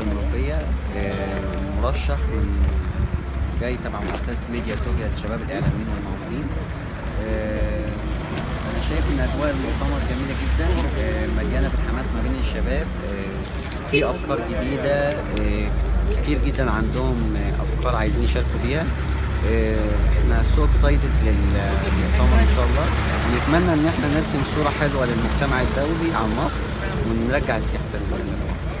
المنوفية آه، مرشح من جاي تبع مؤسسة ميديا توجه للشباب الإعلاميين والموهوبين آه، أنا شايف إن أجواء المؤتمر جميلة جدا آه، مليانة بالحماس ما بين الشباب آه، في أفكار جديدة آه، كتير جدا عندهم آه، أفكار عايزين يشاركوا بيها آه، احنا سو اكسايتد للمؤتمر ان شاء الله ونتمنى ان احنا نرسم صوره حلوه للمجتمع الدولي عن مصر ونرجع السياحه تاني بإذن الله.